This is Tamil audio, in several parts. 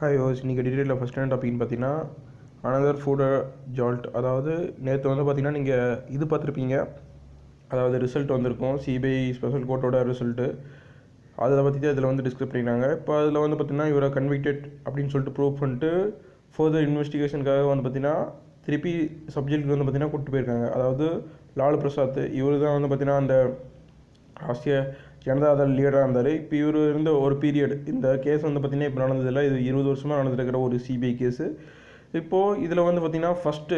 ஹாய் யோஸ் இன்றைக்கி டீட்டெயிலில் ஃபஸ்ட் என்ன டாபிக்னு பார்த்தீங்கன்னா அனதர் ஃபுட் ஜால்ட் அதாவது நேற்று வந்து பார்த்தீங்கன்னா நீங்கள் இது பார்த்துருப்பீங்க அதாவது ரிசல்ட் வந்திருக்கும் சிபிஐ ஸ்பெஷல் கோர்ட்டோட ரிசல்ட்டு அதை பற்றி தான் இதில் வந்து டிஸ்கிரைப் பண்ணியிருக்காங்க இப்போ அதில் வந்து பார்த்தீங்கன்னா இவரை கன்விக்டட் அப்படின்னு சொல்லிட்டு ப்ரூவ் பண்ணிட்டு ஃபர்தர் இன்வெஸ்டிகேஷனுக்காக வந்து பார்த்தீங்கன்னா திருப்பி சப்ஜெக்ட்டுக்கு வந்து பார்த்தீங்கன்னா கூப்பிட்டு போயிருக்காங்க அதாவது லாலு பிரசாத் இவர் தான் வந்து பார்த்தீங்கன்னா அந்த ராஷ்டிரிய ஜனதாதள் லீடராக இருந்தார் இப்போ இவர் இருந்த ஒரு பீரியட் இந்த கேஸ் வந்து பார்த்திங்கன்னா இப்போ நடந்ததில்ல இது இருபது வருஷமாக நடந்திருக்கிற ஒரு சிபிஐ கேஸு இப்போது இதில் வந்து பார்த்திங்கன்னா ஃபஸ்ட்டு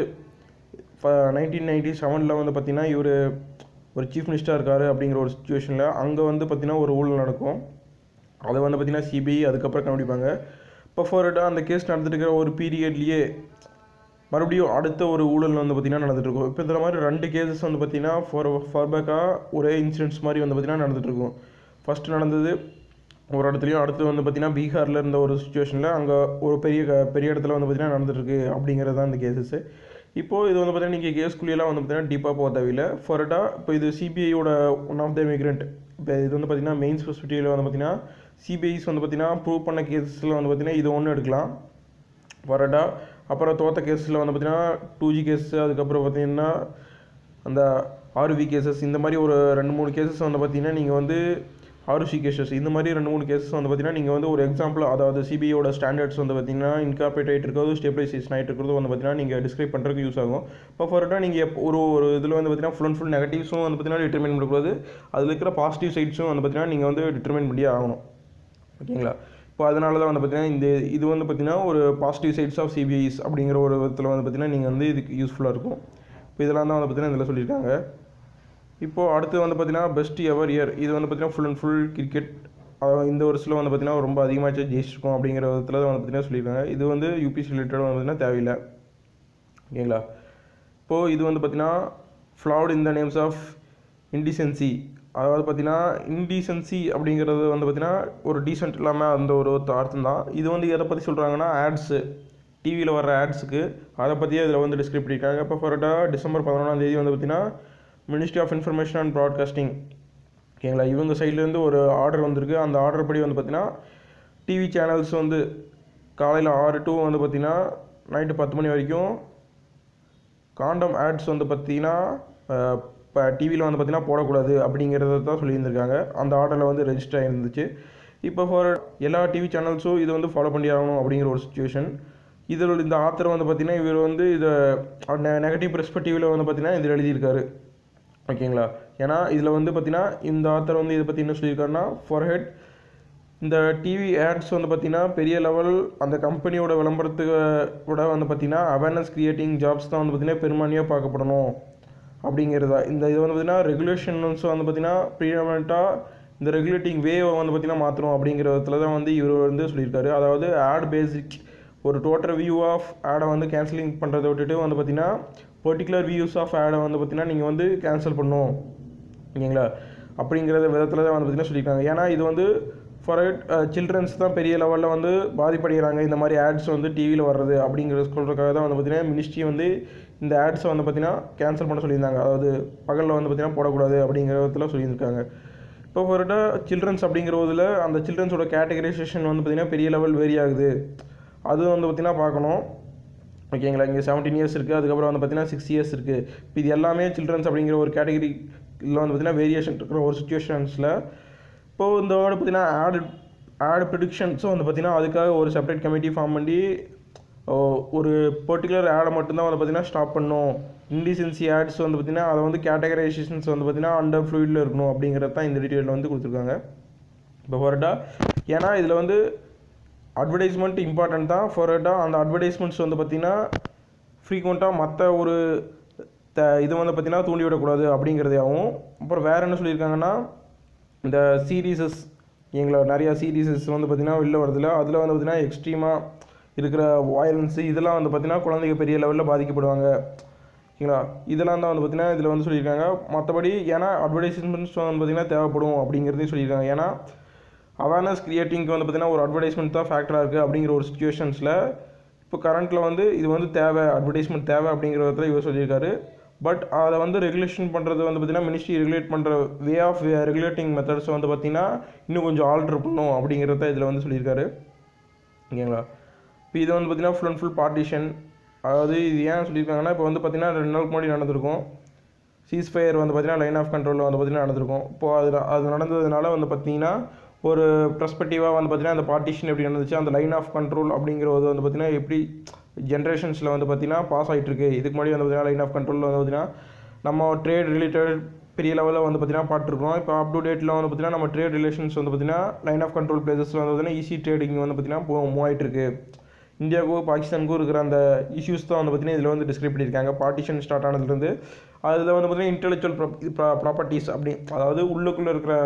நைன்டீன் நைன்டி செவனில் வந்து பார்த்திங்கன்னா இவர் ஒரு சீஃப் மினிஸ்டராக இருக்கார் அப்படிங்கிற ஒரு சுச்சுவேஷனில் அங்கே வந்து பார்த்திங்கன்னா ஒரு ஊழல் நடக்கும் அதை வந்து பார்த்திங்கன்னா சிபிஐ அதுக்கப்புறம் கண்டுபிடிப்பாங்க இப்போ ஃபோர்டாக அந்த கேஸ் நடந்துட்டு இருக்கிற ஒரு பீரியட்லேயே மறுபடியும் அடுத்த ஒரு ஊழல் வந்து பார்த்திங்கன்னா நடந்துட்டுருக்கும் இப்போ இந்த மாதிரி ரெண்டு கேசஸ் வந்து பார்த்திங்கன்னா ஃபார் ஃபார்பேக்காக ஒரே இன்சிடென்ட்ஸ் மாதிரி வந்து பார்த்திங்கன்னா நடந்துட்டுருக்கும் ஃபஸ்ட்டு நடந்தது ஒரு இடத்துலையும் அடுத்து வந்து பார்த்திங்கன்னா பீகாரில் இருந்த ஒரு சுச்சுவேஷனில் அங்கே ஒரு பெரிய க- பெரிய இடத்துல வந்து பார்த்திங்கன்னா நடந்துட்டுருக்கு அப்படிங்கிறது தான் இந்த கேசஸ்ஸு இப்போது இது வந்து பார்த்திங்கன்னா நீங்கள் கேஸ்குள்ளேலாம் வந்து பார்த்திங்கன்னா டீப்பாக போக தேவையில்லை ஃபர்டாக இப்போ இது சிபிஐயோட ஒன் ஆஃப் த மிக்ரெண்ட் இப்போ இது வந்து பார்த்திங்கன்னா மெயின் ஸ்பெசிஃபிட்டியில் வந்து பார்த்திங்கன்னா சிபிஐஸ் வந்து பார்த்திங்கன்னா ப்ரூவ் பண்ண கேஸஸில் வந்து பார்த்திங்கன்னா இது ஒன்று எடுக்கலாம் வரடா அப்புறம் தோத்த கேஸில் வந்து பார்த்தீங்கன்னா டூ ஜி கேஸ் அதுக்கப்புறம் பார்த்தீங்கன்னா அந்த ஆர்வி கேசஸ் இந்த மாதிரி ஒரு ரெண்டு மூணு கேசஸ் வந்து பார்த்தீங்கன்னா நீங்கள் வந்து ஆர்சி கேசஸ் இந்த மாதிரி ரெண்டு மூணு கேசஸ் வந்து பார்த்தீங்கன்னா நீங்கள் வந்து ஒரு எக்ஸாம்பிள் அதாவது சிபிஐயோட ஸ்டாண்டர்ட்ஸ் வந்து பார்த்தீங்கன்னா இன்கார்பரேட் ஆகிட்டு இருக்கிறது ஸ்டெபிலைசேஷன் ஆகிட்டு இருக்கிறது வந்து பார்த்தீங்கன்னா நீங்கள் டிஸ்கிரைப் பண்ணுறதுக்கு யூஸ் ஆகும் இப்போ ஃபர்டாக நீங்கள் ஒரு ஒரு இதில் வந்து பார்த்தீங்கன்னா ஃபுல் அண்ட் ஃபுல் நெகட்டிவ்ஸும் வந்து பார்த்தீங்கன்னா டிட்டர்மைன் பண்ணக்கூடாது அதில் இருக்கிற பாசிட்டிவ் சைட்ஸும் வந்து பார்த்தீங்கன்னா நீங்கள் வந்து டிட்டர்மைன் பண்ணியே ஆகணும் ஓகேங்களா இப்போ அதனால தான் வந்து பார்த்தீங்கன்னா இந்த இது வந்து பார்த்தீங்கன்னா ஒரு பாசிட்டிவ் சைட்ஸ் ஆஃப் சிபிஐஸ் அப்படிங்கிற ஒரு விதத்தில் வந்து பார்த்தீங்கன்னா நீங்கள் வந்து இதுக்கு யூஸ்ஃபுல்லாக இருக்கும் இப்போ இதெல்லாம் தான் வந்து பார்த்தீங்கன்னா இதில் சொல்லியிருக்காங்க இப்போது அடுத்து வந்து பார்த்தீங்கன்னா பெஸ்ட் எவர் இயர் இது வந்து பார்த்தீங்கன்னா ஃபுல் அண்ட் ஃபுல் கிரிக்கெட் இந்த வருஷத்தில் வந்து பார்த்தீங்கன்னா ரொம்ப அதிகமாக ஜெயிச்சிருக்கும் அப்படிங்கிற விதத்தில் தான் வந்து பார்த்தீங்கன்னா சொல்லியிருக்காங்க இது வந்து யூபிஎஸ் ரிலேட்டட் வந்து பார்த்தீங்கன்னா தேவையில்லை ஓகேங்களா இப்போது இது வந்து பார்த்தீங்கன்னா flat in the names of indecency அதாவது பார்த்தீங்கன்னா இன்டீசென்சி அப்படிங்கிறது வந்து பார்த்தீங்கன்னா ஒரு டீசென்ட் இல்லாமல் அந்த ஒரு அர்த்தம் தான் இது வந்து எதை பற்றி சொல்கிறாங்கன்னா ஆட்ஸு டிவியில் வர்ற ஆட்ஸுக்கு அதை பற்றியே இதில் வந்து டிஸ்கிரைப் பண்ணியிருக்காங்க இப்போ ஃபர்டாக டிசம்பர் பதினொன்றாம் தேதி வந்து பார்த்தீங்கன்னா ministry of information and broadcasting ஓகேங்களா இவங்க சைட்லேருந்து ஒரு ஆர்டர் வந்திருக்கு அந்த ஆர்டர் படி வந்து பார்த்தீங்கன்னா டிவி சேனல்ஸ் வந்து காலையில் ஆறு டு வந்து பார்த்தீங்கன்னா நைட்டு பத்து மணி வரைக்கும் காண்டம் ஆட்ஸ் வந்து பார்த்தீங்கன்னா இப்போ டிவியில் வந்து பார்த்தீங்கன்னா போடக்கூடாது அப்படிங்கிறத தான் சொல்லியிருந்திருக்காங்க அந்த ஆர்டரில் வந்து ரெஜிஸ்டர் ஆகிருந்துச்சு இப்போ ஃபார் எல்லா டிவி சேனல்ஸும் இதை வந்து ஃபாலோ பண்ணி ஆகணும் அப்படிங்கிற ஒரு சுச்சுவேஷன் இதில் இந்த ஆத்தர் வந்து பார்த்தீங்கன்னா இவர் வந்து இதை நெகட்டிவ் பெர்ஸ்பெக்டிவில் வந்து பார்த்தீங்கன்னா இதில் எழுதியிருக்காரு ஓகேங்களா ஏன்னா இதில் வந்து பார்த்தீங்கன்னா இந்த ஆத்தர் வந்து இதை பற்றி என்ன சொல்லியிருக்காருன்னா ஃபார் ஹெட் இந்த டிவி ஆட்ஸ் வந்து பார்த்திங்கன்னா பெரிய லெவல் அந்த கம்பெனியோட விளம்பரத்துக்கு கூட வந்து பார்த்திங்கன்னா அவேர்னஸ் கிரியேட்டிங் ஜாப்ஸ் தான் வந்து பார்த்திங்கன்னா பெரும்பான்மையாக பார்க்கப்படணும் அப்படிங்கிறதா இந்த இது வந்து பார்த்திங்கன்னா ரெகுலேஷன்ஸ் வந்து பார்த்திங்கன்னா ப்ரீடமெண்ட்டாக இந்த ரெகுலேட்டிங் வேவை வந்து பார்த்திங்கன்னா மாற்றணும் அப்படிங்கிற விதத்தில் தான் வந்து இவர் வந்து சொல்லியிருக்காரு அதாவது ஆட் பேசிக் ஒரு டோட்டல் வியூ ஆஃப் ஆடை வந்து கேன்சலிங் பண்ணுறதை விட்டுட்டு வந்து பார்த்திங்கன்னா பர்டிகுலர் வியூஸ் ஆஃப் ஆடை வந்து பார்த்திங்கன்னா நீங்கள் வந்து கேன்சல் பண்ணணும் ஓகேங்களா அப்படிங்கிற விதத்தில் தான் வந்து பார்த்திங்கன்னா சொல்லியிருக்காங்க ஏன்னா இது வந்து ஃபார் சில்ட்ரன்ஸ் தான் பெரிய லெவலில் வந்து பாதிப்படைகிறாங்க இந்த மாதிரி ஆட்ஸ் வந்து டிவியில் வர்றது அப்படிங்கிறத சொல்கிறதுக்காக தான் வந்து பார்த்திங்கன்னா மினிஸ்ட்ரி வந்து இந்த ஆட்ஸை வந்து பார்த்திங்கன்னா கேன்சல் பண்ண சொல்லியிருந்தாங்க அதாவது பகலில் வந்து பார்த்திங்கன்னா போடக்கூடாது அப்படிங்கிற விதத்தில் சொல்லியிருக்காங்க இப்போ ஃபர்டாக சில்ட்ரன்ஸ் அப்படிங்கிறதுல அந்த சில்ட்ரன்ஸோட கேட்டகரைசேஷன் வந்து பார்த்திங்கன்னா பெரிய லெவல் வேரி ஆகுது அது வந்து பார்த்திங்கன்னா பார்க்கணும் ஓகேங்களா இங்கே செவன்டீன் இயர்ஸ் இருக்குது அதுக்கப்புறம் வந்து பார்த்தீங்கன்னா சிக்ஸ் இயர்ஸ் இருக்குது இப்போ இது எல்லாமே சில்ட்ரன்ஸ் அப்படிங்கிற ஒரு கேட்டகரி இதில் வந்து பார்த்தீங்கன்னா வேரியேஷன் இருக்கிற ஒரு சுச்சுவேஷன்ஸில் இப்போது இந்த வேர்டு பார்த்தீங்கன்னா ஆடு ஆடு ப்ரிடிக்ஷன்ஸும் வந்து பார்த்தீங்கன்னா அதுக்காக ஒரு செப்பரேட் கமிட்டி ஃபார்ம் பண்ணி ஓ, ஒரு பர்டிகுலர் ஆடை மட்டும்தான் வந்து பார்த்தீங்கன்னா ஸ்டாப் பண்ணும் இன்டிசென்சி ஆட்ஸ் வந்து பார்த்தீங்கன்னா அதை வந்து கேட்டகரைசேஷன்ஸ் வந்து பார்த்தீங்கன்னா அண்டர் ஃப்ளூயிடில் இருக்கணும் அப்படிங்கிறது தான் இந்த டீட்டெயிலில் வந்து கொடுத்துருக்காங்க இப்போ ஃபர்டா ஏன்னா இதில் வந்து அட்வர்டைஸ்மெண்ட் இம்பார்ட்டன்ட் தான் ஃபர்டாக அந்த அட்வர்டைஸ்மெண்ட்ஸ் வந்து பார்த்திங்கன்னா ஃப்ரீக்வெண்ட்டாக மற்ற ஒரு த இது வந்து பார்த்திங்கன்னா தூண்டி விடக்கூடாது அப்படிங்கிறதையாகவும் அப்புறம் வேறு என்ன சொல்லியிருக்காங்கன்னா இந்த சீரீஸஸ் எங்களை நிறையா சீரீஸஸ் வந்து பார்த்திங்கன்னா வெளில வரதில்ல அதில் வந்து பார்த்திங்கன்னா எக்ஸ்ட்ரீமாக இருக்கிற வயலன்ஸு இதெல்லாம் வந்து பார்த்திங்கன்னா குழந்தைங்க பெரிய லெவலில் பாதிக்கப்படுவாங்க ஓகேங்களா இதெல்லாம் தான் வந்து பார்த்திங்கன்னா இதில் வந்து சொல்லியிருக்காங்க மற்றபடி ஏன்னா அட்வர்டைஸ்மெண்ட்ஸ் வந்து பார்த்திங்கன்னா தேவைப்படும் அப்படிங்கிறதையும் சொல்லியிருக்காங்க ஏன்னா அவேர்னஸ் கிரியேட்டிங்க்கு வந்து பார்த்திங்கன்னா ஒரு அட்வர்டைஸ்மெண்ட் தான் ஃபேக்டராக இருக்குது அப்படிங்கிற ஒரு சுச்சுவேஷன்ஸில் இப்போ கரண்ட்டில் வந்து இது வந்து தேவை அட்வர்டைஸ்மெண்ட் தேவை அப்படிங்கிற விதத்தில் இவர் சொல்லியிருக்காரு பட் அதை வந்து ரெகுலேஷன் பண்ணுறது வந்து பார்த்திங்கன்னா மினிஸ்ட்ரி ரெகுலேட் பண்ணுற வே ஆஃப் ரெகுலேட்டிங் மெத்தட்ஸ் வந்து பார்த்திங்கன்னா இன்னும் கொஞ்சம் ஆல்ட்ரு பண்ணும் அப்படிங்கிறத இதில் வந்து சொல்லியிருக்காரு ஓகேங்களா இப்போ இது வந்து பார்த்தீங்கன்னா ஃபுல் அண்ட் ஃபுல் பார்ட்டிஷன் அதாவது இது ஏன் சொல்லியிருக்காங்கன்னா இப்போ வந்து பார்த்தீங்கன்னா ரெண்டு நாளுக்கு முன்னாடி நடந்திருக்கும் சீஸ் ஃபயர் வந்து பார்த்தீங்கன்னா லைன் ஆஃப் கண்ட்ரோலில் வந்து பார்த்தீங்கன்னா நடந்திருக்கும் இப்போ அது அது நடந்ததுனால வந்து பார்த்தீங்கன்னா ஒரு ப்ரெஸ்பெக்டிவாக வந்து பார்த்தீங்கன்னா அந்த பார்ட்டிஷன் எப்படி நடந்துச்சு அந்த லைன் ஆஃப் கண்ட்ரோல் அப்படிங்கிறது வந்து பார்த்தீங்கன்னா எப்படி ஜென்ரேஷன்ஸில் வந்து பார்த்தீங்கன்னா பாஸ் ஆகிட்டு இருக்கு இதுக்கு முன்னாடி வந்து பார்த்தீங்கன்னா லைன் ஆஃப் கண்ட்ரோலில் வந்து பார்த்தீங்கன்னா நம்ம ட்ரேட் ரிலேட்டட் பெரிய லெவலில் வந்து பார்த்தீங்கன்னா பார்த்துருக்கோம் இப்போ அப் டு டேட்டில் வந்து பார்த்தீங்கன்னா நம்ம ட்ரேட் ரிலேஷன்ஸ் வந்து பார்த்தீங்கன்னா லைன் ஆஃப் கண்ட்ரோல் பிளேசஸில் வந்து பார்த்தீங்கன்னா ஈஸி ட்ரேடிங் வந்து பார்த்தீங்கன்னா போ மூவ் ஆகிட்டு இருக்கு இந்தியாவுக்கும் பாகிஸ்தானுக்கும் இருக்கிற அந்த இஷ்யூஸ் தான் வந்து பார்த்தீங்கன்னா இதில் வந்து டிஸ்கிரைப் பண்ணியிருக்காங்க பார்ட்டிஷன் ஸ்டார்ட் ஆனதுலேருந்து அதில் வந்து பார்த்தீங்கன்னா இன்டெலெக்சுவல் ப்ராப்பர்ட்டிஸ் அப்படி அதாவது உள்ளுக்குள்ளே இருக்கிற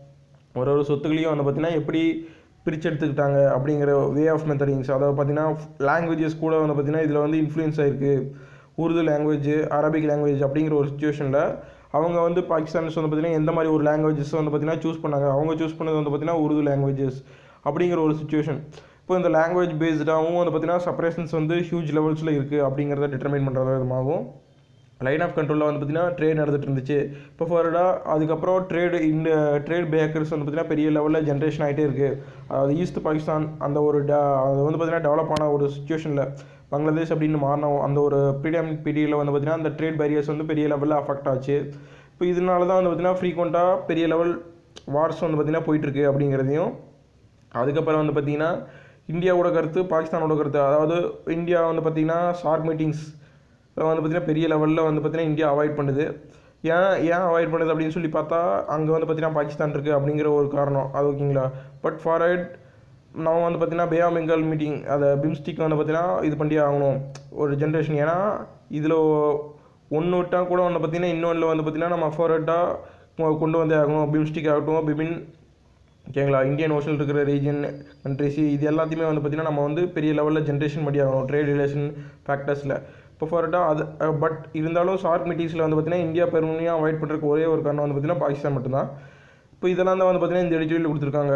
ஒரு ஒரு சொத்துக்களையும் வந்து பார்த்தீங்கன்னா எப்படி பிரித்து எடுத்துக்கிட்டாங்க அப்படிங்கிற வே ஆஃப் மெத்தடிங்ஸ் அதாவது பார்த்தீங்கன்னா லாங்குவேஜஸ் கூட வந்து பார்த்தீங்கன்னா இதில் வந்து இன்ஃப்ளூயன்ஸ் ஆயிருக்கு உருது லாங்குவேஜ் அரபிக் லாங்குவேஜ் அப்படிங்கிற ஒரு சுச்சுவேஷனில் அவங்க வந்து பாகிஸ்தான்ஸ் வந்து பார்த்தீங்கன்னா எந்த மாதிரி ஒரு லாங்குவேஜஸ் வந்து பார்த்தீங்கன்னா சூஸ் பண்ணாங்க அவங்க சூஸ் பண்ணது வந்து பார்த்தீங்கன்னா உருது லாங்குவேஜஸ் அப்படிங்கிற ஒரு சுச்சுவேஷன் இப்போ இந்த லாங்குவேஜ் பேஸ்டாகவும் வந்து பார்த்தீங்கன்னா செப்பரேஷன்ஸ் வந்து ஹியூஜ் லெவல்ஸில் இருக்குது அப்படிங்கிறத டிட்டர்மைன் பண்ணுற விதமாகவும் லைன் ஆஃப் கண்ட்ரோலில் வந்து பார்த்தீங்கன்னா ட்ரேட் நடந்துட்டு இருந்துச்சு இப்போ ஃபர்டாக அதுக்கப்புறம் ட்ரேடு இந்த ட்ரேட் பேக்கர்ஸ் வந்து பார்த்தீங்கன்னா பெரிய லெவலில் ஜென்ரேஷன் ஆகிட்டே இருக்குது அதாவது ஈஸ்ட் பாகிஸ்தான் அந்த ஒரு ட அது வந்து பார்த்தீங்கன்னா டெவலப் ஆன ஒரு சுச்சுவேஷனில் பங்களாதேஷ் அப்படின்னு மாறின அந்த ஒரு பீரியம் பீரியடில் வந்து பார்த்தீங்கன்னா அந்த ட்ரேட் பேரியர்ஸ் வந்து பெரிய லெவலில் அஃபெக்ட் ஆச்சு இப்போ இதனால தான் வந்து பார்த்தீங்கன்னா ஃப்ரீக்வெண்ட்டாக பெரிய லெவல் வார்ஸ் வந்து பார்த்தீங்கன்னா போயிட்டுருக்கு அப்படிங்கிறதையும் அதுக்கப்புறம் வந்து பார்த்தீங்கன்னா இந்தியாவோட கருத்து பாகிஸ்தானோட கருத்து அதாவது இந்தியா வந்து பார்த்தீங்கன்னா ஷார்ட் மீட்டிங்ஸ் வந்து பார்த்தீங்கன்னா பெரிய லெவலில் வந்து பார்த்தீங்கன்னா இந்தியா அவாய்ட் பண்ணுது ஏன் ஏன் அவாய்ட் பண்ணுது அப்படின்னு சொல்லி பார்த்தா அங்கே வந்து பார்த்தீங்கன்னா பாகிஸ்தான் இருக்குது அப்படிங்கிற ஒரு காரணம் அது ஓகேங்களா பட் ஃபார்வர்ட் நம்ம வந்து பார்த்தீங்கன்னா பே ஆஃப் பெங்கால் மீட்டிங் அதை பிம்ஸ்டிக் வந்து பார்த்தீங்கன்னா இது பண்ணியே ஆகணும் ஒரு ஜென்ரேஷன் ஏன்னா இதில் ஒன்று விட்டால் கூட வந்து பார்த்தீங்கன்னா இன்னொன்றில் வந்து பார்த்தீங்கன்னா நம்ம ஃபார்வர்டாக கொண்டு வந்தே ஆகணும் பிம்ஸ்டிக் ஆகட்டும் பிபின் ஓகேங்களா இந்தியன் ஓஷனில் இருக்கிற ரீஜன் கண்ட்ரிஸ் இது எல்லாத்தையுமே வந்து பார்த்திங்கன்னா நம்ம வந்து பெரிய லெவலில் ஜென்ரேஷன் பண்ணி ஆகணும் ட்ரேட் ரிலேஷன் ஃபேக்டர்ஸில் இப்போ ஃபார்ட்டாக அது பட் இருந்தாலும் ஷார்ட் மீட்டிங்ஸில் வந்து பார்த்திங்கன்னா இந்தியா பெருமையாக அவாய்ட் பண்ணுறதுக்கு ஒரே ஒரு காரணம் வந்து பார்த்திங்கன்னா பாகிஸ்தான் மட்டும்தான் இப்போ இதெல்லாம் தான் வந்து பார்த்திங்கன்னா இந்த எடிட்டோரியல் கொடுத்துருக்காங்க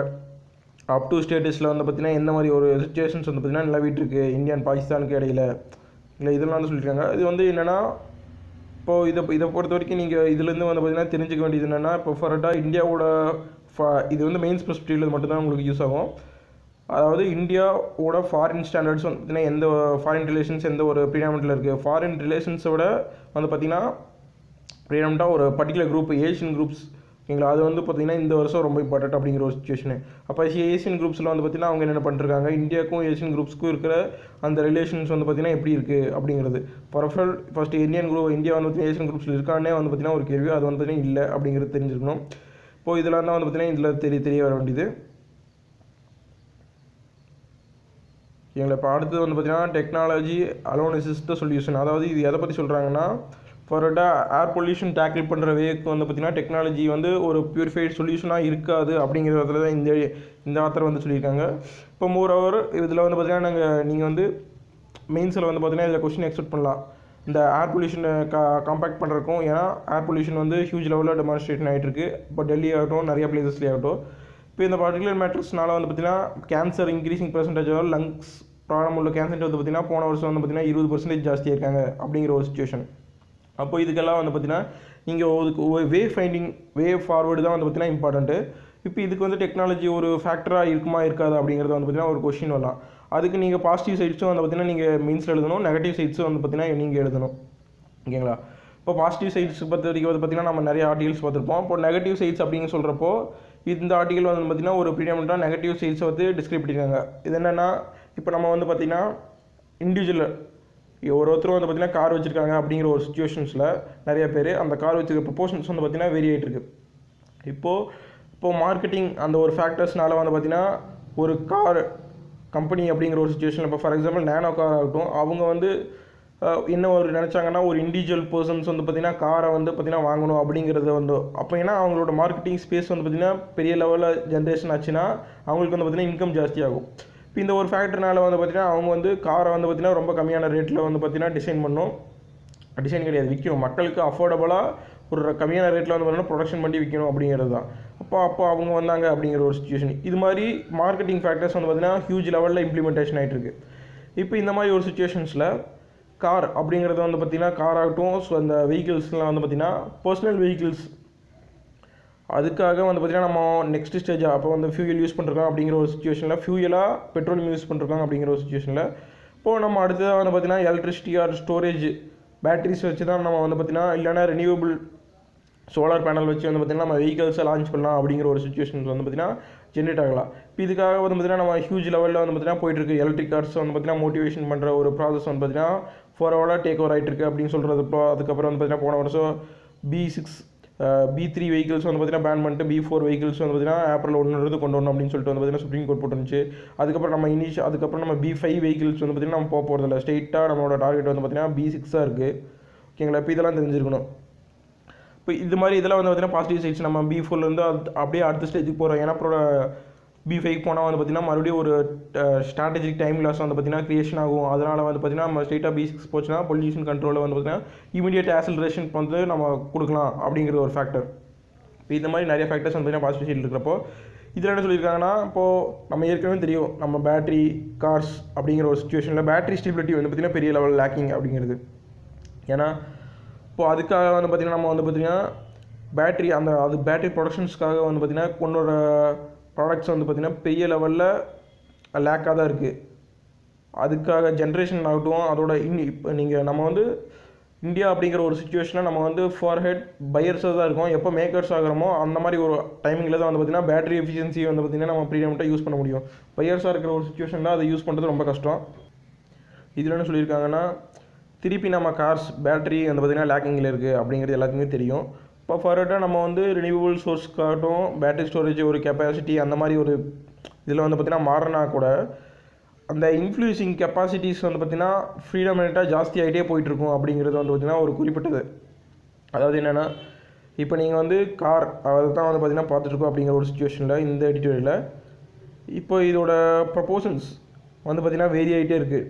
அப் டு ஸ்டேட்டஸில் வந்து பார்த்திங்கன்னா எந்த மாதிரி ஒரு சுச்சுவேஷன்ஸ் வந்து பார்த்திங்கன்னா நிலவிட்டு இருக்கு இந்தியா அண்ட் பாகிஸ்தானுக்கு இடையில இல்லை இதெல்லாம் வந்து சொல்லியிருக்காங்க இது வந்து என்னென்னா இப்போது இதை இதை பொறுத்த வரைக்கும் நீங்கள் இதுலேருந்து வந்து பார்த்திங்கன்னா தெரிஞ்சுக்க வேண்டியது என்னென்னா இப்போ ஃபார்ட்டாக இந்தியாவோட ஃபா இது வந்து மெயின்ஸ் பெர்ஸ்பெக்டிவில் மட்டும்தான் உங்களுக்கு யூஸ் ஆகும் அதாவது இந்தியாவோட ஃபாரின் ஸ்டாண்டர்ட்ஸ் வந்து பார்த்தீங்கன்னா எந்த ஃபாரின் ரிலேஷன்ஸ் எந்த ஒரு ப்ரீடாமெண்ட்டில் இருக்குது ஃபாரின் ரிலேஷன்ஸோட வந்து பார்த்திங்கன்னா ப்ரீடாமெண்ட்டாக ஒரு பர்டிகுலர் குரூப் ஏஷியன் குரூப்ஸ் ஓகேங்களா அது வந்து பார்த்திங்கன்னா இந்த வருஷம் ரொம்ப இம்பார்ட்டன்ட் அப்படிங்கிற ஒரு சுச்சுவேஷன் அப்போ ஏஷியன் குரூப்ஸில் வந்து பார்த்திங்கன்னா அவங்க என்ன பண்ணிருக்காங்க இந்தியாவுக்கும் ஏஷியன் குரூப்ஸ்க்கும் இருக்கிற அந்த ரிலேஷன்ஸ் வந்து பார்த்திங்கன்னா எப்படி இருக்குது அப்படிங்கிறது பரஃபல் ஃபஸ்ட்டு இந்தியன் குரூப் இந்தியா வந்து பார்த்திங்கன்னா ஏஷியன் குரூப்ஸில் இருக்கானே வந்து பார்த்திங்கன்னா ஒரு கேள்வி அது வந்து பார்த்திங்கன்னா இல்லை அப்படிங்கிறது தெரிஞ்சிருக்கணும் இப்போது இதெல்லாம் தான் வந்து பார்த்திங்கன்னா இதில் தெரிய தெரிய வர வேண்டியது எங்களை இப்போ அடுத்தது வந்து பார்த்திங்கன்னா டெக்னாலஜி அலோன் அசிஸ்ட் சொல்யூஷன் அதாவது இது எதை பற்றி சொல்கிறாங்கன்னா ஃபார்வர்டாக ஏர் பொல்யூஷன் டேக்கிள் பண்ணுற வேக்கு வந்து பார்த்திங்கன்னா டெக்னாலஜி வந்து ஒரு பியூரிஃபைட் சொல்யூஷனாக இருக்காது அப்படிங்கிற விதத்தில் தான் இந்த இந்த ஆத்தர் வந்து சொல்லியிருக்காங்க இப்போ மோர் ஓவர் இதில் வந்து பார்த்திங்கன்னா நாங்கள் நீங்கள் வந்து மெயின்ஸில் வந்து பார்த்திங்கன்னா இதில் கொஸ்டின் எக்ஸ்பெக்ட் பண்ணலாம் இந்த ஏர் பொல்யூஷனை கா காம்பேக்ட் பண்ணுறக்கும் ஏன்னா ஏர் பொல்யூஷன் வந்து ஹியூஜ் லெவலில் டெமான்ஸ்ட்ரேஷன் ஆகிட்டு இருக்கு இப்போ டெல்லி ஆகட்டும் நிறைய பிளேசஸ்லேயே ஆகட்டும் இப்போ இந்த பர்டிகுலர் மேட்டர்ஸ்னால வந்து பார்த்திங்கன்னா cancer increasing percentage lungs problem உள்ள கேன்சர் வந்து பார்த்திங்கன்னா போன வருஷம் வந்து பார்த்திங்கன்னா இருபது பர்சன்டேஜ் ஜாஸ்தியாக இருக்காங்க அப்படிங்கிற ஒரு சுச்சுவேஷன் அப்போ இதுக்கெல்லாம் வந்து பார்த்திங்கன்னா நீங்கள் அதுக்கு ஒரு வே ஃபைண்டிங் வே ஃபார்வர்டு தான் வந்து பார்த்திங்கன்னா இம்பார்ட்டண்ட்டு இப்போ இதுக்கு வந்து டெக்னாலஜி ஒரு ஃபேக்டராக இருக்குமா இருக்காது அப்படிங்கிறது வந்து பார்த்திங்கன்னா ஒரு கொஷின் வரலாம் அதுக்கு நீங்கள் பாசிட்டிவ் சைட்ஸும் வந்து பார்த்திங்கன்னா நீங்கள் மீன்ஸில் எழுதணும் நெகட்டிவ் சைட்ஸும் வந்து பார்த்திங்கன்னா நீங்கள் எழுதணும் ஓகேங்களா இப்போ பாசிட்டிவ் சைட்ஸ் பொறுத்த வரைக்கும் வந்து பார்த்திங்கன்னா நம்ம நிறைய ஆர்டிகல்ஸ் பார்த்துருப்போம் இப்போ நெகட்டிவ் சைட்ஸ் அப்படின்னு சொல்கிறப்போ இந்த ஆர்டிகல் வந்து பார்த்திங்கன்னா ஒரு ப்ரீடியமெண்ட்டாக நெகட்டிவ் சைட்ஸை வந்து டிஸ்கிரைப் பண்ணியிருக்காங்க இது என்னென்னா இப்போ நம்ம வந்து பார்த்திங்கன்னா இண்டிவிஜுவல் ஒரு ஒருத்தர் வந்து பார்த்திங்கன்னா கார் வச்சுருக்காங்க அப்படிங்கிற ஒரு சுச்சுவேஷன்ஸில் நிறைய பேர் அந்த கார் வச்சுருக்க ப்ரொபோஷன்ஸ் வந்து பார்த்திங்கன்னா வேரி ஆகிட்டு இருக்கு இப்போது இப்போது மார்க்கெட்டிங் அந்த ஒரு ஃபேக்டர்ஸ்னால வந்து பார்த்திங்கன்னா ஒரு கார் கம்பெனி அப்படிங்கிற ஒரு சுச்சுவேஷன் இப்போ ஃபார் எக்ஸாம்பிள் நேனோ கார் ஆகட்டும் அவங்க வந்து அஹ், என்ன ஒரு நினச்சாங்கன்னா ஒரு இண்டிவிஜுவல் பர்சன்ஸ் வந்து பார்த்திங்கன்னா காரை வந்து பார்த்திங்கன்னா வாங்கணும் அப்படிங்கிறத வந்து அப்போ ஏன்னா அவங்களோட மார்க்கெட்டிங் ஸ்பேஸ் வந்து பார்த்திங்கன்னா பெரிய லெவலில் ஜென்ரேஷன் ஆச்சுன்னா அவங்களுக்கு வந்து பார்த்திங்கன்னா இன்கம் ஜாஸ்தியாகும் இப்போ இந்த ஒரு ஃபேக்டர்னால வந்து பார்த்திங்கன்னா அவங்க வந்து காரை வந்து பார்த்திங்கன்னா ரொம்ப கம்மியான ரேட்டில் வந்து பார்த்திங்கன்னா டிசைன் பண்ணும் டிசைன் கிடையாது விற்கணும் மக்களுக்கு அஃபோர்டபுளாக ஒரு கம்மியான ரேட்டில் வந்து பார்த்தீங்கன்னா ப்ரொடக்ஷன் பண்ணி விற்கணும் அப்படிங்கிறது தான் அப்போ அப்போ அவங்க வந்தாங்க அப்படிங்கிற ஒரு சுச்சுவேஷன் இது மாதிரி மார்க்கெட்டிங் ஃபேக்டர்ஸ் வந்து பார்த்தீங்கன்னா ஹியூஜ் லெவலில் இம்ப்ளிமெண்டேஷன் ஆகிட்டு இருக்கு இப்போ இந்த மாதிரி ஒரு சுச்சுவேஷன்ஸில் கார் அப்படிங்கிறது வந்து பார்த்திங்கன்னா கார் ஆகட்டும் ஸோ அந்த வெஹிக்கிள்ஸ்லாம் வந்து பார்த்திங்கன்னா பர்சனல் வெஹிக்கிள்ஸ் அதுக்காக வந்து பார்த்திங்கன்னா நம்ம நெக்ஸ்ட் ஸ்டேஜ் அப்போ வந்து ஃபியூயல் யூஸ் பண்ணிருக்கோம் அப்படிங்கிற ஒரு சுச்சுவேஷனில் ஃபியூயலாக பெட்ரோலியம் யூஸ் பண்ணிருக்காங்க அப்படிங்கிற ஒரு சுச்சுவேஷனில் இப்போது நம்ம அடுத்ததாக வந்து பார்த்திங்கன்னா எலக்ட்ரிசிட்டி ஆர் ஸ்டோரேஜ் பேட்டரிஸ் வச்சு தான் நம்ம வந்து பார்த்திங்கன்னா இல்லைனா ரெனியூவபிள் சோலார் பேனல் வச்சு வந்து பார்த்திங்கன்னா நம்ம வெஹிக்கல்ஸை லான்ச் பண்ணலாம் அப்படிங்கிற ஒரு சுச்சுவேஷன் வந்து பார்த்திங்கன்னா ஜென்ரேட் ஆகலாம் இப்போ இதுக்காக வந்து பார்த்திங்கன்னா நம்ம ஹியூஜ் லெவலில் வந்து பார்த்திங்கன்னா போயிட்டுருக்கு எலக்ட்ரிக் கார்ஸ் வந்து பார்த்திங்கன்னா மோட்டிவேஷன் பண்ணுற ஒரு ப்ராசஸ் வந்து பார்த்திங்கன்னா ஃபோர் ஹவராக டேக் ஓவர் ஆகிட்டு இருக்கு அப்படின்னு சொல்கிறது இப்போ அதுக்கப்புறம் வந்து பார்த்திங்கன்னா போன வருஷம் B six B three vehicles வந்து பார்த்திங்கன்னா பேன் பண்ணிட்டு பி ஃபோர் வெஹிக்கிள்ஸ் வந்து பார்த்திங்கன்னா ஏப்ரல் ஒன்று கொண்டு வரணும் அப்படின்னு சொல்லிட்டு வந்து பார்த்திங்கன்னா சுப்ரீம் கோர்ட் போட்டுருந்துச்சு அதுக்கப்புறம் நம்ம இனிஷ் அதுக்கப்புறம் நம்ம பி ஃபைவ் வெஹிக்கிள்ஸ் வந்து பார்த்திங்கன்னா நம்ம போக போகிறதில்ல ஸ்ட்ரெயிட்டாக நம்மளோட டார்கெட் வந்து பார்த்திங்கன்னா பி சிக்ஸாக இருக்குது ஓகேங்களா இப்போ இதெல்லாம் தெரிஞ்சிருக்கணும் இப்போ இது மாதிரி இதெல்லாம் வந்து பார்த்திங்கன்னா பாசிட்டிவ் சைட்ஸ் நம்ம பி ஃபோர்லேருந்து அப்படியே அடுத்த ஸ்டேஜுக்கு போகிறோம் ஏன்னா அப்புறம் பி ஃபைவ் போனால் வந்து பார்த்திங்கன்னா மறுபடியும் ஒரு ஸ்ட்ராட்டஜிக் டைம் லாஸ் வந்து பார்த்திங்கன்னா க்ரியேஷன் ஆகும் அதனால் வந்து பார்த்திங்கன்னா நம்ம ஸ்ட்ரெயிட்டாக பி சிக்ஸ் போச்சுன்னா பொல்யூஷன் கண்ட்ரோலில் வந்து பார்த்திங்கன்னா இமீடியட் ஆசலரேஷன் வந்து நம்ம கொடுக்கலாம் அப்படிங்கிற ஒரு ஃபேக்டர் இப்போ இந்த மாதிரி நிறைய ஃபேக்டர்ஸ் வந்து பார்த்திங்கன்னா பாசிட்டிவ் சைடில் இருக்கிறப்போ இதில் என்ன சொல்லியிருக்காங்கன்னா இப்போது நம்ம ஏற்கனவே தெரியும் நம்ம பேட்டரி கார்ஸ் அப்படிங்கிற ஒரு சுச்சுவேஷனில் பேட்டரி ஸ்டெபிலிட்டி வந்து பார்த்திங்கன்னா பெரிய லெவல் லேக்கிங் அப்படிங்கிறது ஏன்னா இப்போது அதுக்காக வந்து பார்த்திங்கன்னா நம்ம வந்து பார்த்திங்கன்னா பேட்டரி அந்த அது பேட்டரி ப்ரொடக்ஷன்ஸ்க்காக வந்து பார்த்திங்கன்னா கொண்டு வர ப்ராடக்ட்ஸ் வந்து பார்த்திங்கன்னா பெரிய லெவலில் லேக்காக தான் இருக்குது அதுக்காக ஜென்ரேஷன் ஆகட்டும் அதோட இன் இப்போ நீங்கள் நம்ம வந்து இந்தியா அப்படிங்கிற ஒரு சுச்சுவேஷனில் நம்ம வந்து ஃபார் ஹெட் பையர்ஸாக தான் இருக்கோம் எப்போ மேக்கர்ஸ் ஆகிறோமோ அந்த மாதிரி ஒரு டைமிங்கில் தான் வந்து பார்த்திங்கன்னா பேட்டரி எஃபிஷியன்சி வந்து பார்த்திங்கன்னா நம்ம ப்ரீமியம்ட்டாக யூஸ் பண்ண முடியும் பையர்ஸாக இருக்கிற ஒரு சுச்சுவேஷனில் அதை யூஸ் பண்ணுறது ரொம்ப கஷ்டம் இதில் என்ன சொல்லியிருக்காங்கன்னா திருப்பி நம்ம கார்ஸ் பேட்டரி வந்து பார்த்திங்கன்னா லேக்கிங்கில் இருக்குது அப்படிங்கிறது எல்லாத்துக்குமே தெரியும் இப்போ ஃபர்தராக நம்ம வந்து ரினியூவபிள் சோர்ஸ்க்காகட்டும் பேட்டரி ஸ்டோரேஜ் ஒரு கெப்பாசிட்டி அந்த மாதிரி ஒரு இதில் வந்து பார்த்திங்கன்னா மாறினா கூட அந்த இன்ஃப்ளூசிங் கெப்பாசிட்டிஸ் வந்து பார்த்திங்கன்னா ஃப்ரீடமெண்ட்டாக ஜாஸ்தி ஆகிட்டே போயிட்டுருக்கும் அப்படிங்கிறது வந்து பார்த்திங்கன்னா ஒரு குறிப்பிட்டது அதாவது என்னென்னா இப்போ நீங்கள் வந்து கார் அதை தான் வந்து பார்த்திங்கன்னா பார்த்துட்ருக்கோம் அப்படிங்கிற ஒரு சுச்சுவேஷனில் இந்த எடிட்டோரியலில் இப்போ இதோட ப்ரப்போசன்ஸ் வந்து பார்த்திங்கன்னா வேரி ஆகிட்டே இருக்குது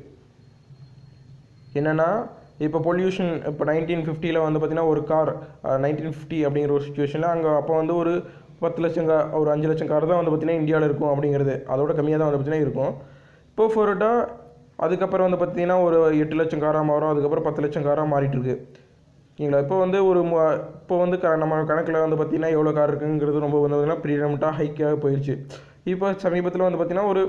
என்னென்னா இப்போ பொல்யூஷன் இப்போ நைன்டீன் ஃபிஃப்டியில் வந்து பார்த்திங்கன்னா ஒரு கார் நைன்டீன் ஃபிஃப்டி அப்படிங்கிற ஒரு சுச்சுவேஷனில் அங்கே அப்போ வந்து ஒரு பத்து லட்சம் கார் ஒரு அஞ்சு லட்சம் கார் தான் வந்து பார்த்திங்கன்னா இந்தியாவில் இருக்கும் அப்படிங்கிறது அதோட கம்மியாக தான் வந்து பார்த்திங்கன்னா இருக்கும் இப்போ ஃபோர்ட்டாக அதுக்கப்புறம் வந்து பார்த்திங்கன்னா ஒரு எட்டு லட்சம் காராக மாறும் அதுக்கப்புறம் பத்து லட்சம் காராக மாறிட்டு இருக்கு ஓகேங்களா இப்போ வந்து ஒரு மு- இப்போ வந்து க நம்ம கணக்கில் வந்து பார்த்திங்கன்னா எவ்வளோ கார் இருக்குங்கிறது ரொம்ப வந்து பார்த்திங்கன்னா ப்ரீடமெண்ட்டாக ஹைக்காக போயிடுச்சு இப்போ சமீபத்தில் வந்து பார்த்திங்கன்னா ஒரு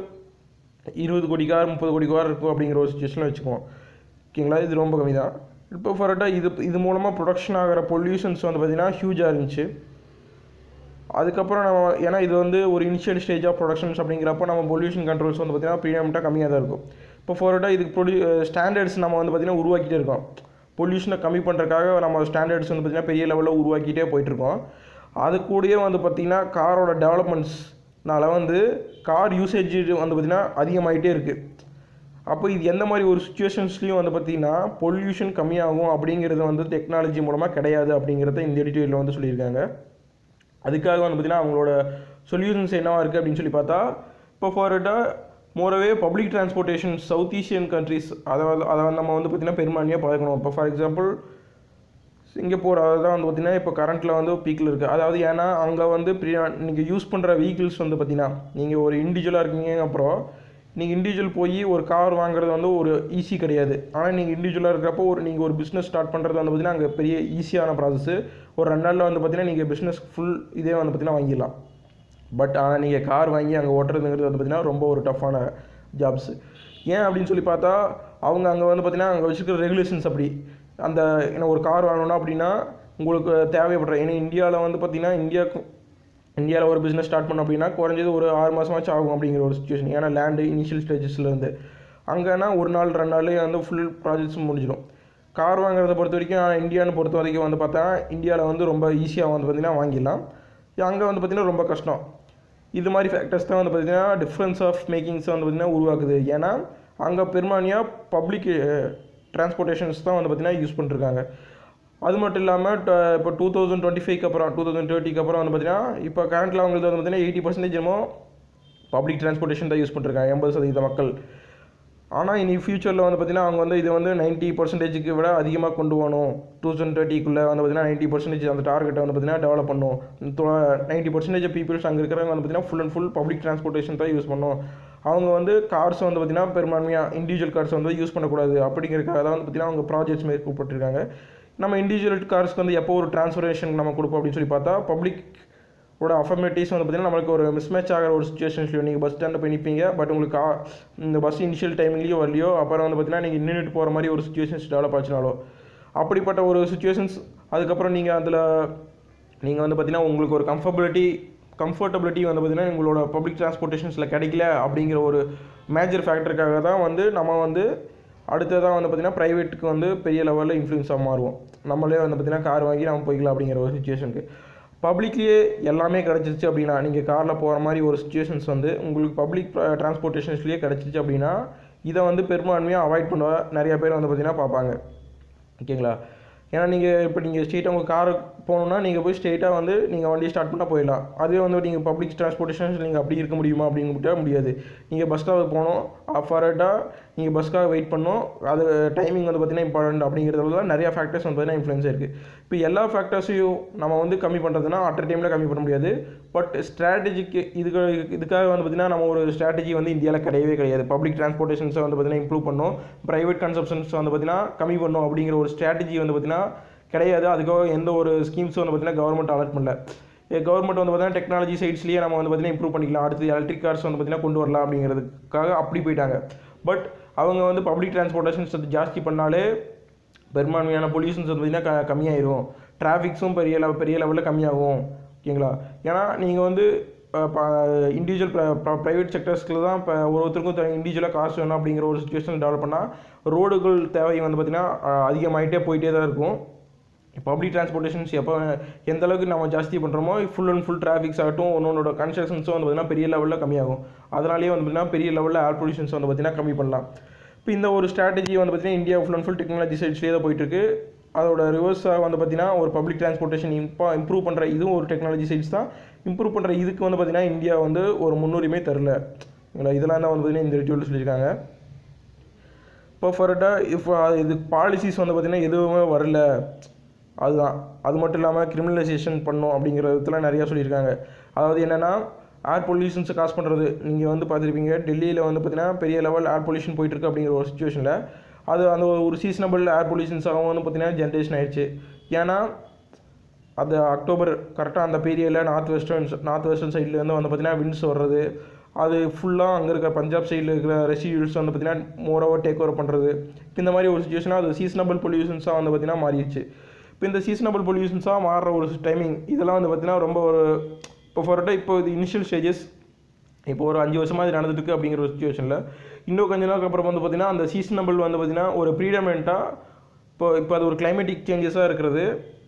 இருபது கோடி கார் முப்பது கோடி கார் இருக்கும் அப்படிங்கிற ஒரு சுச்சுவேஷனில் வச்சுக்குவோம் ஓகேங்களா இது ரொம்ப கம்மி தான் இப்போ ஃபர்ட்டாக இது இது மூலமாக ப்ரொடக்ஷன் ஆகிற பொல்யூஷன்ஸ் வந்து பார்த்திங்கன்னா ஹியூஜாக இருந்துச்சு அதுக்கப்புறம் நம்ம ஏன்னா இது வந்து ஒரு இனிஷியல் ஸ்டேஜ் ஆஃப் ப்ரொடக்ஷன்ஸ் அப்படிங்கிறப்போ நம்ம பொல்யூஷன் கண்ட்ரோல்ஸ் வந்து பார்த்திங்கன்னா ப்ரீமியம்ட்டாக கம்மியாக தான் இருக்கும் இப்போ ஃபோர்ட்டாக இதுக்கு ப்ரொடியூ ஸ்டாண்டர்ட்ஸ் நம்ம வந்து பார்த்திங்கன்னா உருவாக்கிட்டே இருக்கோம் பொல்யூஷனை கம்மி பண்ணுறதுக்காக நம்ம ஸ்டாண்டர்ட்ஸ் வந்து பார்த்திங்கன்னா பெரிய லெவலில் உருவாக்கிட்டே போயிட்டுருக்கோம் அது கூடயே வந்து பார்த்திங்கன்னா காரோட டெவலப்மெண்ட்ஸ்னால வந்து கார் யூசேஜ் வந்து பார்த்திங்கன்னா அதிகமாகிட்டே இருக்குது அப்போ இது எந்த மாதிரி ஒரு சுச்சுவேஷன்ஸ்லையும் வந்து பார்த்திங்கன்னா பொல்யூஷன் கம்மியாகும் அப்படிங்கிறது வந்து டெக்னாலஜி மூலமாக கிடையாது அப்படிங்கிறத இந்த எடிட்டோரியலில் வந்து சொல்லியிருக்காங்க அதுக்காக வந்து பார்த்திங்கன்னா அவங்களோட சொல்யூஷன்ஸ் என்னவா இருக்குது அப்படின்னு சொல்லி பார்த்தா இப்போ ஃபார்வர்டாக மோரவே public transportation South Asian countries அதை வந்து அதை வந்து நம்ம வந்து பார்த்திங்கன்னா பெரும்பான்மையாக பார்க்கணும் இப்போ ஃபார் எக்ஸாம்பிள் சிங்கப்பூர் அதுதான் வந்து பார்த்திங்கன்னா இப்போ கரண்ட்டில் வந்து பீக்கில் இருக்குது அதாவது ஏன்னா அங்கே வந்து நீங்கள் யூஸ் பண்ணுற வெஹிக்கிள்ஸ் வந்து பார்த்திங்கன்னா நீங்கள் ஒரு இண்டிவிஜுவலாக இருக்கீங்க அப்புறம் நீங்கள் இண்டிவிஜுவல் போய் ஒரு கார் வாங்குறது வந்து ஒரு ஈஸி கிடையாது ஆனால் நீங்கள் இண்டிவிஜுவலாக இருக்கிறப்போ ஒரு நீங்கள் ஒரு பிஸ்னஸ் ஸ்டார்ட் பண்ணுறது வந்து பார்த்திங்கன்னா அங்கே பெரிய ஈஸியான ப்ராசஸ் ஒரு ரெண்டு நாளில் வந்து பார்த்திங்கன்னா நீங்கள் பிஸ்னஸ் ஃபுல் இதே வந்து பார்த்திங்கன்னா வாங்கிடலாம் பட் ஆனால் நீங்கள் கார் வாங்கி அங்கே ஓட்டுறதுங்கிறது வந்து பார்த்திங்கன்னா ரொம்ப ஒரு டஃப்பான ஜாப்ஸ் ஏன் அப்படின்னு சொல்லி பார்த்தா அவங்க அங்கே வந்து பார்த்திங்கன்னா அங்கே வச்சுருக்கிற ரெகுலேஷன்ஸ் அப்படி அந்த என்ன ஒரு கார் வாங்கணும் அப்படின்னா உங்களுக்கு தேவைப்படுற ஏன்னா இந்தியாவில் வந்து பார்த்திங்கன்னா இந்தியாவுக்கு இந்தியாவில் ஒரு பிஸ்னஸ் ஸ்டார்ட் பண்ணோம் அப்படின்னா குறைஞ்சது ஒரு ஆறு மாதமாச்சும் ஆகும் அப்படிங்கிற ஒரு சுச்சுவேஷன் ஏன்னா லேண்டு இனிஷியல் ஸ்டேஜஸ்லேருந்து அங்கேனா ஒரு நாள் ரெண்டு நாள்லேயே வந்து ஃபுல் ப்ராஜெக்ட்ஸ் முடிஞ்சிடும் கார் வாங்குறத பொறுத்த வரைக்கும் ஆனால் இந்தியான்னு பொறுத்த வரைக்கும் வந்து பார்த்தா இந்தியாவில் வந்து ரொம்ப ஈஸியாக வந்து பார்த்திங்கன்னா வாங்கிடலாம் அங்கே வந்து பார்த்திங்கன்னா ரொம்ப கஷ்டம் இது மாதிரி ஃபேக்டர்ஸ் தான் வந்து பார்த்திங்கன்னா டிஃப்ரென்ஸ் ஆஃப் மேக்கிங்ஸ் வந்து பார்த்திங்கன்னா உருவாக்குது ஏன்னா அங்கே பெரும்பான்மையாக பப்ளிக் டிரான்ஸ்போர்ட்டேஷன்ஸ் தான் வந்து பார்த்திங்கன்னா யூஸ் பண்ணிருக்காங்க அது மட்டும் இல்லாமல் இப்போ டூ தௌசண்ட் டுவெண்ட்டி ஃபைவ்க்கு அப்புறம் டூ தௌசண்ட் தேர்ட்டிக்கு அப்புறம் வந்து பார்த்திங்கன்னா இப்போ கரண்ட்டில் அவங்களுக்கு வந்து பார்த்திங்கன்னா எயிட்டி பர்சன்டேஜ் என்னமோ பப்ளிக் டிரான்ஸ்போர்ட்டேஷன் தான் யூஸ் பண்ணிருக்காங்க எண்பது சதவீத மக்கள் ஆனால் இனி ஃபியூச்சரில் வந்து பார்த்திங்கன்னா அவங்க வந்து இது வந்து நைன்ட்டி பர்சன்டேஜுக்கு விட அதிகமாக கொண்டு போகணும் டூ தௌசண்ட் தேர்ட்டிக்குள்ளே வந்து பார்த்திங்கன்னா நைன்ட்டி பர்சன்டேஜ் அந்த டார்கெட்டை வந்து பார்த்திங்கன்னா டெவலப் பண்ணும் நைன்ட்டி பர்சன்டேஜ் பீப்புள்ஸ் அங்கே இருக்கிறவங்க வந்து பார்த்திங்கன்னா full and full public transportation தான் யூஸ் பண்ணும் அவங்க வந்து கார்ஸ் வந்து பார்த்திங்கன்னா பெரும்பான்மையாக இண்டிவிஜுவல் கார்ஸ் வந்து யூஸ் பண்ணக்கூடாது அப்படிங்கிறதுக்காக தான் வந்து பார்த்திங்கன்னா அவங்க ப்ராஜெக்ட்ஸ் மாரி கூப்பிட்டுருக்காங்க நம்ம இண்டிவிஜுவல் கார்ஸ்க்கு வந்து எப்போ ஒரு டிரான்ஸ்ஃபரேஷன் நம்ம கொடுப்போம் அப்படின்னு சொல்லி பார்த்தா பப்ளிக் ஓட அஃபர்மேட்டிவ்ஸ் வந்து பார்த்தீங்கன்னா நம்மளுக்கு ஒரு மிஸ்மேட்ச் ஆகிற ஒரு சுச்சுவேஷன்ஸ்லையோ நீங்கள் பஸ் ஸ்டாண்டில் போய் நிற்பீங்க பட் உங்களுக்கு ஆ- இந்த பஸ் இனிஷியல் டைமிங்லேயோ வரலையோ அப்புறம் வந்து பார்த்தீங்கன்னா நீங்கள் நின்றுட்டு போகிற மாதிரி ஒரு சுச்சுவேஷன்ஸ் டெவலப் ஆச்சுனாலோ அப்படிப்பட்ட ஒரு சுச்சுவேஷன்ஸ் அதுக்கப்புறம் நீங்கள் அதில் நீங்கள் வந்து பார்த்தீங்கன்னா உங்களுக்கு ஒரு கம்ஃபர்டபிலிட்டி கம்ஃபர்டபிலிட்டி வந்து பார்த்தீங்கன்னா உங்களோட பப்ளிக் டிரான்ஸ்போர்ட்டேஷன்ஸில் கிடைக்கல அப்படிங்கிற ஒரு மேஜர் ஃபேக்டருக்காக தான் வந்து நம்ம வந்து அடுத்ததாக வந்து பார்த்தீங்கன்னா ப்ரைவேட்டுக்கு வந்து பெரிய லெவலில் இன்ஃப்ளூயன்ஸாக மாறுவோம் நம்மளே வந்து பார்த்தீங்கன்னா கார் வாங்கி நம்ம போய்க்கலாம் அப்படிங்கிற ஒரு சுச்சுவேஷனுக்கு பப்ளிக்லேயே எல்லாமே கிடச்சிருச்சு அப்படின்னா நீங்கள் காரில் போகிற மாதிரி ஒரு சுச்சுவேஷன்ஸ் வந்து உங்களுக்கு பப்ளிக் டிரான்ஸ்போர்ட்டேஷன்ஸ்லேயே கிடச்சிச்சு அப்படின்னா இதை வந்து பெரும்பான்மையாக அவாய்ட் பண்ண நிறைய பேர் வந்து பார்த்தீங்கன்னா பார்ப்பாங்க ஓகேங்களா ஏன்னா நீங்கள் இப்போ நீங்கள் ஸ்ட்ரெயிட்டாக உங்கள் கார் போகணுன்னா நீங்கள் போய் ஸ்ட்ரெயிட்டாக வந்து நீங்கள் வண்டியை ஸ்டார்ட் பண்ணால் போயிடலாம் அதுவே வந்து நீங்கள் பப்ளிக் டிரான்ஸ்போர்ட்டேஷன்ஸ் நீங்கள் அப்படி இருக்க முடியுமா அப்படிங்கிட்ட முடியாது நீங்கள் பஸ் ஸ்டாப் போகணும் ஃபார்வர்டாக நீங்கள் பஸ்க்காக வெயிட் பண்ணணும் அது டைமிங் வந்து பார்த்தீங்கன்னா இம்பார்ட்டன்ட் அப்படிங்கிறதுல தான் நிறையா ஃபேக்டர்ஸ் வந்து பார்த்தீங்கன்னா இன்ஃப்ளூயன்ஸ் இருக்குது இப்போ எல்லா ஃபேக்டர்ஸையும் நம்ம வந்து கம்மி பண்ணுறதுனா அட் டைமில் கம்மி பண்ண முடியாது பட் ஸ்ட்ராட்டஜிக்கு இதுக்கு இதுக்காக வந்து பார்த்தீங்கன்னா நம்ம ஒரு ஸ்ட்ராட்டஜி வந்து இந்தியாவில் கிடையவே கிடையாது பப்ளிக் டிரான்ஸ்போர்ட்டேஷன்ஸை வந்து பார்த்தீங்கன்னா இம்ப்ரூவ் பண்ணணும் ப்ரைவேட் கன்சப்ஷன்ஸ் வந்து பார்த்தீங்கன்னா கம்மி பண்ணணும் அப்படிங்கிற ஒரு ஸ்ட்ராட்டஜி வந்து பார்த்தீங்கன்னா கிடையாது அதுக்காக எந்த ஒரு ஸ்கீம்ஸும் வந்து பார்த்தீங்கன்னா கவர்மெண்ட் அலர்ட் பண்ணல கவர்மெண்ட் வந்து பார்த்தீங்கன்னா டெக்னாலஜி சைட்ஸ்லேயே நம்ம வந்து பார்த்தீங்கன்னா இம்ப்ரூவ் பண்ணிக்கலாம் அடுத்து எலக்ட்ரிக் கார்ஸ் வந்து பார்த்தீங்கன்னா கொண்டு வரலாம் அப்படிங்கிறதுக்காக அப்படி போயிட்டாங்க பட் அவங்க வந்து பப்ளிக் டிரான்ஸ்போர்ட்டேஷன்ஸ் ஜாஸ்தி பண்ணாலே பெரும்பான்மையான பொல்யூஷன்ஸ் வந்து பார்த்தீங்கன்னா க கம்மியாயிரும் டிராஃபிக்ஸும் பெரிய லெவல் பெரிய லெவலில் கம்மியாகும் ஓகேங்களா ஏன்னா நீங்கள் வந்து இண்டிவிஜுவல் ப்ரைவேட் செக்டர்ஸ்க்கு தான் இப்போ ஒருத்தருக்கும் இண்டிவிஜுவலாக காசு வேணும் அப்படிங்கிற ஒரு சுச்சுவேஷன் டெவலப் பண்ணால் ரோடுகள் தேவை வந்து பார்த்திங்கன்னா அதிகமாகிட்டே போயிட்டே தான் இருக்கும் பப்ளிக் டிரான்ஸ்போர்ட்டேஷன்ஸ் எப்போ எந்த அளவுக்கு நம்ம ஜாஸ்தி பண்ணுறோமோ ஃபுல் அண்ட் ஃபுல் டிராஃபிக்ஸ் ஆகட்டும் ஒன்னொன்னோட கன்ஸ்ட்ரக்ஷன்ஸும் வந்து பார்த்திங்கன்னா பெரிய லெவலில் கம்மியாகும் அதனாலேயே வந்து பார்த்திங்கன்னா பெரிய லெவலில் ஏர் பொல்யூஷன்ஸ் வந்து பார்த்திங்கன்னா கம்மி பண்ணலாம் இப்போ இந்த ஒரு ஸ்ட்ராட்டஜி வந்து பார்த்திங்கன்னா India full and full technology சைட்ஸ்லேயே தான் போயிட்டுருக்கு அதோட ரிவர்ஸாக வந்து பார்த்திங்கன்னா ஒரு பப்ளிக் டிரான்ஸ்போர்ட்டேஷன் இம்பா இம்ப்ரூவ் பண்ணுற இதுவும் ஒரு டெக்னாலஜி சைட்ஸ் தான் இம்ப்ரூவ் பண்ணுற இதுக்கு வந்து பார்த்திங்கன்னா இந்தியா வந்து ஒரு முன்னுரிமை தரல ஓகேங்களா இதெல்லாம் தான் வந்து பார்த்திங்கன்னா இந்த ரிச்சுவல் சொல்லியிருக்காங்க இப்போ ஃபர்டாக இப்போ இது பாலிசிஸ் வந்து பார்த்திங்கன்னா எதுவுமே வரல அதுதான் அது மட்டும் இல்லாமல் கிரிமினலைசேஷன் பண்ணும் அப்படிங்கிற விதத்தில் நிறையா சொல்லியிருக்காங்க அதாவது என்னென்னா ஏர் பொல்யூஷன்ஸை காசு பண்ணுறது நீங்கள் வந்து பார்த்துருப்பீங்க டெல்லியில் வந்து பார்த்தீங்கன்னா பெரிய லெவல் ஏர் பொல்யூஷன் போயிட்டுருக்கு அப்படிங்கிற ஒரு சுச்சுவேஷனில் அது அந்த ஒரு சீசனபிள் ஏர் பொல்யூஷன்ஸாகவும் வந்து பார்த்தீங்கன்னா ஜென்ரேஷன் ஆயிடுச்சு ஏன்னா அது அக்டோபர் கரெக்டாக அந்த பீரியடில் நார்த் வெஸ்டர்ன் நார்த் வெஸ்டர்ன் சைட்லேருந்து வந்து பார்த்தீங்கன்னா விண்ட்ஸ் வர்றது அது ஃபுல்லாக அங்கே இருக்கிற பஞ்சாப் சைடில் இருக்கிற ரெசிடியூல்ஸ் வந்து பார்த்தீங்கன்னா மோர் ஓவர் டேக் ஓவர் பண்ணுறது இந்த மாதிரி ஒரு சுச்சுவேஷனாக அது சீசனபிள் பொல்யூஷன்ஸாக வந்து பார்த்தீங்கன்னா மாறிடுச்சு இப்போ இந்த சீசனபிள் பொல்யூஷன்ஸாக மாறுற ஒரு டைமிங் இதெல்லாம் வந்து பார்த்தீங்கன்னா ரொம்ப ஒரு இப்போ ஃபர்டாக இப்போ இது இனிஷியல் ஸ்டேஜஸ் இப்போ ஒரு அஞ்சு வருஷமாக இது நடந்துட்டு இருக்கு அப்படிங்கிற ஒரு சுச்சுவேஷனில் இன்னும் கொஞ்ச நாளுக்கு அப்புறம் வந்து பார்த்தீங்கன்னா அந்த சீசனபிள் வந்து பார்த்தீங்கன்னா ஒரு ப்ரீடமெண்ட்டாக இப்போ இப்போ அது ஒரு கிளைமேட்டிக் சேஞ்சஸாக இருக்கிறது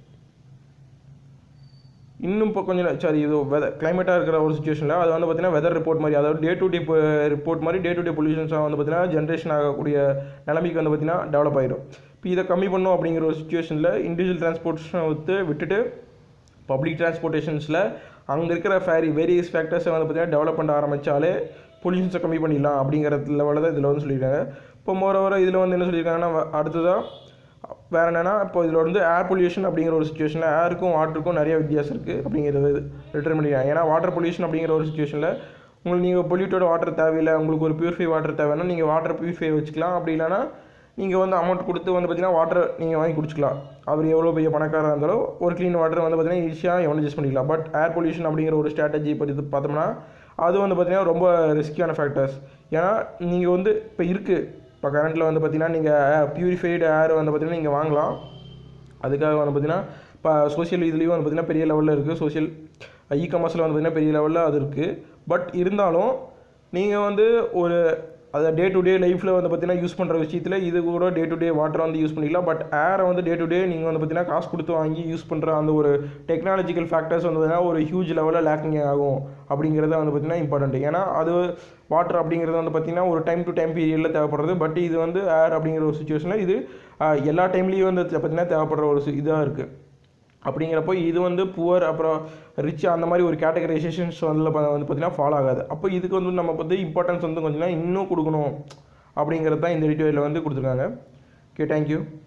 இன்னும் இப்போ கொஞ்சம் சாரி இது வெதர் கிளைமேட்டாக இருக்கிற ஒரு சுச்சுவேஷனில் அது வந்து பார்த்தீங்கன்னா வெதர் ரிப்போர்ட் மாதிரி அதாவது டே டு டே ரிப்போர்ட் மாதிரி டே டு டே பொல்யூஷன்ஸாக வந்து பார்த்தீங்கன்னா ஜென்ரேஷன் ஆகக்கூடிய நிலைமைக்கு வந்து பார்த்தீங்கன்னா டெவலப் ஆயிடும் இப்போ இதை கம்மி பண்ணும் அப்படிங்கிற ஒரு சுச்சுவேஷனில் இண்டிவிஜுவல் டிரான்ஸ்போர்ட்டேஷனை வந்து விட்டுட்டு பப்ளிக் டிரான்ஸ்போர்ட்டேஷன்ஸில் அங்கே இருக்கிற ஃபேரி வேரியஸ் ஃபேக்டர்ஸை வந்து பார்த்தீங்கன்னா டெவலப் பண்ண ஆரம்பித்தாலே பொல்யூஷன்ஸை கம்மி பண்ணிடலாம் அப்படிங்கிற லெவலில் தான் இதில் வந்து சொல்லியிருக்காங்க இப்போ மோர் ஓவர் இதில் வந்து என்ன சொல்லியிருக்காங்கன்னா அடுத்ததாக வேறு என்னென்னா இப்போ இதில் வந்து ஏர் பொல்யூஷன் அப்படிங்கிற ஒரு சுச்சுவேஷனில் ஏருக்கும் வாட்டருக்கும் நிறைய வித்தியாசம் இருக்குது அப்படிங்கிறது ரிட்டர்ன் பண்ணிக்கிறாங்க ஏன்னா வாட்டர் பொல்யூஷன் அப்படிங்கிற ஒரு சுச்சுவேஷனில் உங்களுக்கு நீங்கள் பொல்யூட்டோட வாட்டர் தேவையில்லை உங்களுக்கு ஒரு பியூரிஃபை வாட்டர் தேவைன்னா நீங்கள் வாட்டர் பியூரிஃபை வச்சுக்கலாம் அப்படி இல்லைன்னா நீங்கள் வந்து அமௌண்ட் கொடுத்து வந்து பார்த்தீங்கன்னா வாட்டர் நீங்கள் வாங்கி குடிச்சிக்கலாம் அவர் எவ்வளோ பெரிய பணக்காரராக இருந்தாலும் ஒரு க்ளீன் வாட்டர் வந்து பார்த்தீங்கன்னா ஈஸியாக எவனை யூஸ் பண்ணிக்கலாம் பட் ஏர் பொல்யூஷன் அப்படிங்கிற ஒரு ஸ்ட்ராட்டஜி பற்றி பார்த்தோம்னா அது வந்து பார்த்தீங்கன்னா ரொம்ப ரிஸ்கியான ஃபேக்டர்ஸ் ஏன்னா நீங்கள் வந்து இப்போ இருக்குது இப்போ கரண்ட்டில் வந்து பார்த்தீங்கன்னா நீங்கள் பியூரிஃபைடு ஏர் வந்து பார்த்தீங்கன்னா நீங்கள் வாங்கலாம் அதுக்காக வந்து பார்த்தீங்கன்னா இப்போ சோஷியல் இதுலேயும் வந்து பார்த்தீங்கன்னா பெரிய லெவலில் இருக்குது சோஷியல் இ காமர்ஸில் வந்து பார்த்தீங்கன்னா பெரிய லெவலில் அது இருக்குது பட் இருந்தாலும் நீங்கள் வந்து ஒரு அதை டே டு டே லைஃப்பில் வந்து பார்த்தீங்கன்னா யூஸ் பண்ணுற விஷயத்தில் இது கூட டே டு டே வாட்டர் வந்து யூஸ் பண்ணிக்கலாம் பட் ஏரை வந்து டே டு டே நீங்கள் வந்து பார்த்தீங்கன்னா காசு கொடுத்து வாங்கி யூஸ் பண்ணுற அந்த ஒரு டெக்னாலஜிக்கல் ஃபேக்டர்ஸ் வந்து பார்த்தீங்கன்னா ஒரு ஹியூஜ் லெவலில் லேக்கிங் ஆகும் அப்படிங்கிறத வந்து பார்த்தீங்கன்னா இம்பார்ட்டன்ட் ஏன்னா அது வாட்டர் அப்படிங்கிறது வந்து பார்த்தீங்கன்னா ஒரு டைம் டு டைம் பீரியடில் தேவைப்படுறது பட் இது வந்து ஏர் அப்படிங்கிற ஒரு சுச்சுவேஷனில் இது ஆஹ், எல்லா டைம்லேயும் வந்து பார்த்தீங்கன்னா தேவைப்படுற ஒரு இதாக இருக்குது அப்படிங்கிறப்போ இது வந்து புவர் அப்புறம் ரிச் அந்த மாதிரி ஒரு கேட்டகரைசேஷன்ஸ் வந்து ப- வந்து பார்த்தீங்கன்னா ஃபாலோ ஆகாது அப்போ இதுக்கு வந்து நம்ம வந்து இம்பார்ட்டன்ஸ் வந்து கொஞ்சம் இன்னும் கொடுக்கணும் அப்படிங்கிறது தான் இந்த டீட்டெயிலில் வந்து கொடுத்துருக்காங்க ஓகே தேங்க்யூ